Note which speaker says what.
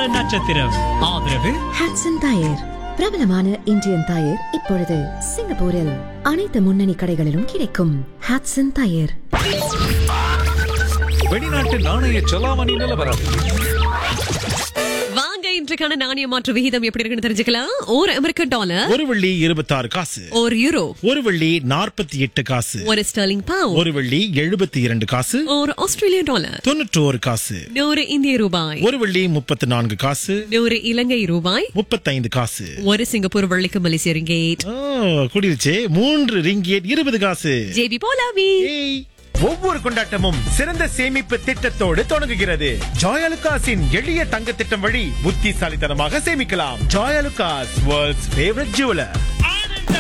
Speaker 1: வார நட்சத்திரம் ஆதரவு
Speaker 2: ஹாட்சன் டயர் பிரபலமான இந்தியன் டயர் இப்பொழுது சிங்கப்பூரில் அனைத்து முன்னணி கடைகளிலும் கிடைக்கும் ஹாட்சன் டயர்
Speaker 3: வெளிநாட்டு நாணய செலாவணி நிலவரம்
Speaker 4: வாங்க இன்றைக்கான நாணய மாற்று விகிதம் எப்படி இருக்குன்னு தெரிஞ்சுக்கலாம் ஒரு அமெரிக்க டாலர்
Speaker 5: ஒரு வெள்ளி இருபத்தாறு காசு
Speaker 4: ஒரு யூரோ
Speaker 5: ஒரு வெள்ளி நாற்பத்தி எட்டு காசு
Speaker 4: ஒரு ஸ்டர்லிங் பவுண்ட்
Speaker 5: ஒரு வெள்ளி எழுபத்தி இரண்டு காசு
Speaker 4: ஒரு ஆஸ்திரேலிய டாலர்
Speaker 5: தொண்ணூற்றோரு காசு
Speaker 4: நூறு இந்திய ரூபாய்
Speaker 5: ஒரு வெள்ளி முப்பத்தி நான்கு காசு
Speaker 4: நூறு இலங்கை ரூபாய்
Speaker 5: முப்பத்தைந்து காசு
Speaker 4: ஒரு சிங்கப்பூர் வெள்ளிக்கு மலேசிய ரிங்கேட்
Speaker 5: ஓ குடிருச்சே மூன்று ரிங்கியட் இருபது காசு
Speaker 4: ஜேபி போலாவி
Speaker 5: ஏய்
Speaker 6: ஒவ்வொரு கொண்டாட்டமும் சிறந்த சேமிப்பு திட்டத்தோடு தொடங்குகிறது ஜாயலுகாஸின் எளிய தங்க திட்டம் வழி புத்திசாலித்தனமாக சேமிக்கலாம் ஜாயலுகாஸ் வேர்ல்ட்ஸ் ஃபேவரட் ஜுவலர்